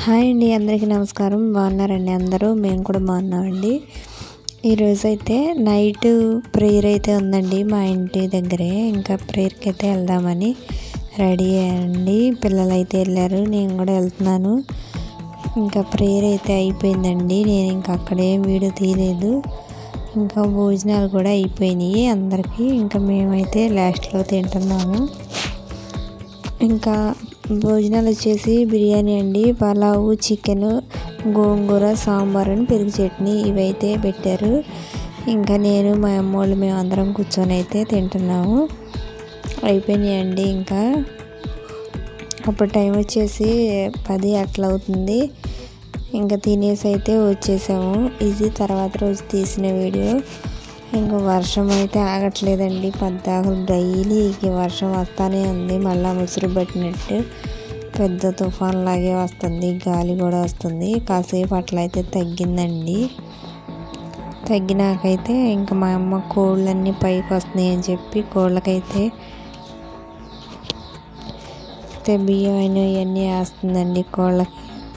hi అండి అందరికీ నమస్కారం బాగున్నారండి అందరూ మేము కూడా బాగున్నామండి ఈరోజు అయితే నైట్ ప్రేయర్ అయితే ఉందండి మా ఇంటి దగ్గరే ఇంకా ప్రేయర్కి అయితే వెళ్దామని రెడీ అయ్యండి పిల్లలు అయితే వెళ్ళారు నేను కూడా వెళ్తున్నాను ఇంకా ప్రేయర్ అయితే అయిపోయిందండి నేను ఇంకా అక్కడేం వీడియో తీయలేదు ఇంకా భోజనాలు కూడా అయిపోయినాయి అందరికీ ఇంకా మేమైతే లాస్ట్లో తింటున్నాము ఇంకా భోజనాలు వచ్చేసి బిర్యానీ అండి పలావు చికెన్ గోంగూర సాంబార్ అని పెరుగు చట్నీ ఇవైతే పెట్టారు ఇంకా నేను మా అమ్మోళ్ళు మేము అందరం కూర్చొని అయితే తింటున్నాము అయిపోయినాయండి ఇంకా అప్పుడు టైం వచ్చేసి పది అట్లా అవుతుంది ఇంకా తినేసి అయితే వచ్చేసాము ఇది తర్వాత రోజు తీసిన వీడియో ఇంకా వర్షం అయితే ఆగట్లేదండి పద్దాకులు డైలీ వర్షం వస్తానే ఉంది మళ్ళీ ముసురు పట్టినట్టు పెద్ద తుఫాన్ లాగే వస్తుంది గాలి కూడా వస్తుంది కాసేపు అట్లా అయితే తగ్గిందండి తగ్గినాకైతే ఇంకా మా అమ్మ కోళ్ళన్నీ పైకి వస్తున్నాయి అని చెప్పి కోళ్ళకైతే బియ్యం అయిన ఇవన్నీ వేస్తుందండి కోళ్ళకి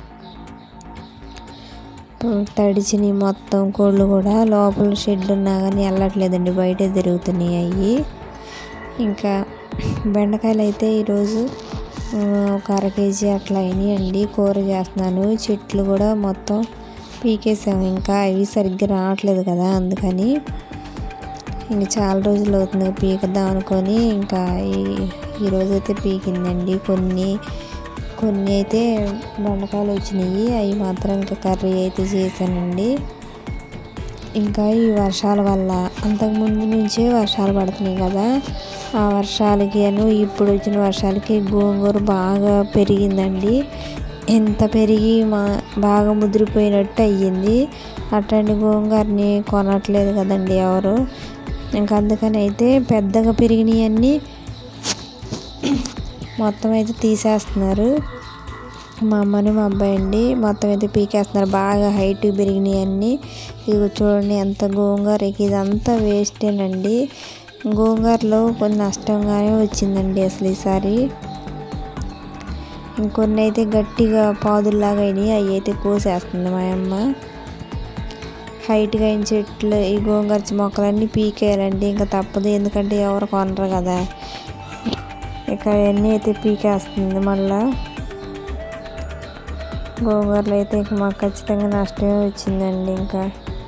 తడిచిని మొత్తం కోళ్ళు కూడా లోపల షెడ్ ఉన్నా కానీ వెళ్ళట్లేదండి బయటే తిరుగుతున్నాయి అవి ఇంకా బెండకాయలు అయితే ఈరోజు ఒక అర కేజీ అట్లా అయినాయండి కూర చేస్తున్నాను చెట్లు కూడా మొత్తం పీకేసాము ఇంకా అవి సరిగ్గా రావట్లేదు కదా అందుకని ఇంక చాలా రోజులు అవుతుంది పీకుదాం అనుకొని ఇంకా ఈ ఈరోజు అయితే పీకిందండి కొన్ని కొన్ని అయితే బెండకాయలు వచ్చినాయి అవి మాత్రం ఇంకా కర్రీ అయితే చేశానండి ఇంకా ఈ వర్షాల వల్ల అంతకుముందు నుంచే వర్షాలు పడుతున్నాయి కదా ఆ వర్షాలకి అను ఇప్పుడు వచ్చిన వర్షాలకి గోంగూర బాగా పెరిగిందండి ఎంత పెరిగి మా బాగా ముదిరిపోయినట్టు అయ్యింది అట్లాంటి గోంగూరని కొనట్లేదు కదండి ఎవరు ఇంకా అందుకని అయితే పెద్దగా పెరిగినవన్నీ మొత్తం అయితే తీసేస్తున్నారు మా అమ్మని మా అబ్బాయి అండి మొత్తం అయితే పీకేస్తున్నారు బాగా హైట్ పెరిగినాయి అన్నీ ఇదిగో చూడండి ఎంత గోంగూరకి ఇదంతా వేస్టేనండి గోంగూరలో కొన్ని నష్టంగానే వచ్చిందండి అసలు ఈసారి ఇంకొన్ని అయితే గట్టిగా పాదుల్లాగా అయినాయి అవి అయితే కోసేస్తుంది మా అమ్మ హైట్గా అయిన చెట్లు ఈ గోంగూర మొక్కలన్నీ పీకేయాలండి ఇంకా తప్పదు ఎందుకంటే ఎవరు కొనరు కదా ఇక అవన్నీ అయితే పీకేస్తుంది మళ్ళా గోంగూరలు అయితే ఇంక మాకు ఖచ్చితంగా నష్టమే వచ్చిందండి ఇంకా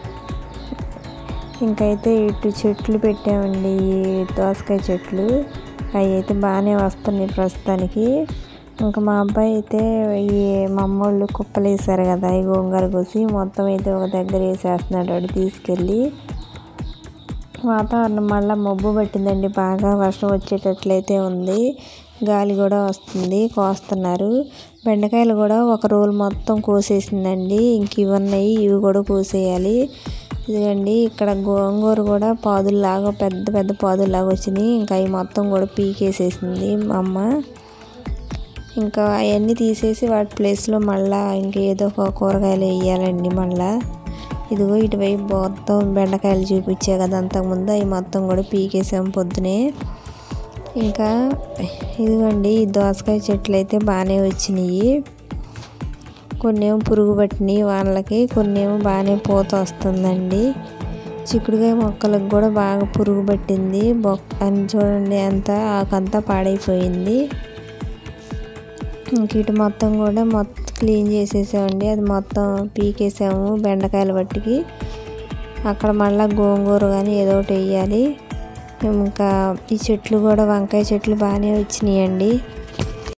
ఇంకైతే ఇటు చెట్లు పెట్టామండి ఈ దోసకాయ చెట్లు అవి అయితే బాగానే వస్తున్నాయి ప్రస్తుతానికి ఇంకా మా అబ్బాయి అయితే ఈ మా అమ్మోళ్ళు కుప్పలు వేసారు కదా ఈ గోంగూర కోసి మొత్తం అయితే ఒక దగ్గర వేసేస్తున్నాడు వాడు తీసుకెళ్ళి వాతావరణం మళ్ళీ మబ్బు పట్టిందండి బాగా వర్షం వచ్చేటట్లయితే ఉంది గాలి కూడా వస్తుంది కోస్తున్నారు బెండకాయలు కూడా ఒక రోల్ మొత్తం కోసేసిందండి ఇంక ఇవి ఉన్నాయి ఇవి కూడా కోసేయాలి ఇదిగండి ఇక్కడ గోంగూర కూడా పాదుల్లాగా పెద్ద పెద్ద పాదుల్లాగా వచ్చినాయి ఇంకా అవి మొత్తం కూడా పీకేసేసింది మా అమ్మ ఇంకా అవన్నీ తీసేసి వాటి ప్లేస్లో మళ్ళీ ఇంకేదో ఒక కూరగాయలు వేయాలండి మళ్ళీ ఇదిగో ఇటువైపు మొత్తం బెండకాయలు చూపించే కదా అంతకుముందు అవి మొత్తం కూడా పీకేసాం పొద్దునే ఇంకా ఇదిగోండి ఈ దోసకాయ చెట్లు అయితే బాగానే వచ్చినాయి కొన్ని ఏమో పురుగు పట్టినాయి వాళ్ళకి కొన్ని ఏమో బాగానే పూత వస్తుందండి చిక్కుడుకాయ మొక్కలకు కూడా బాగా పురుగు పట్టింది బొక్క అని చూడండి అంతా ఆకంతా పాడైపోయింది ఇంక ఇటు మొత్తం కూడా మొత్తం క్లీన్ చేసేసామండి అది మొత్తం పీకేసాము బెండకాయల బట్టికి అక్కడ మళ్ళీ గోంగూర కానీ ఏదో ఒకటి వేయాలి ఇంకా ఈ చెట్లు కూడా వంకాయ చెట్లు బాగానే వచ్చినాయండి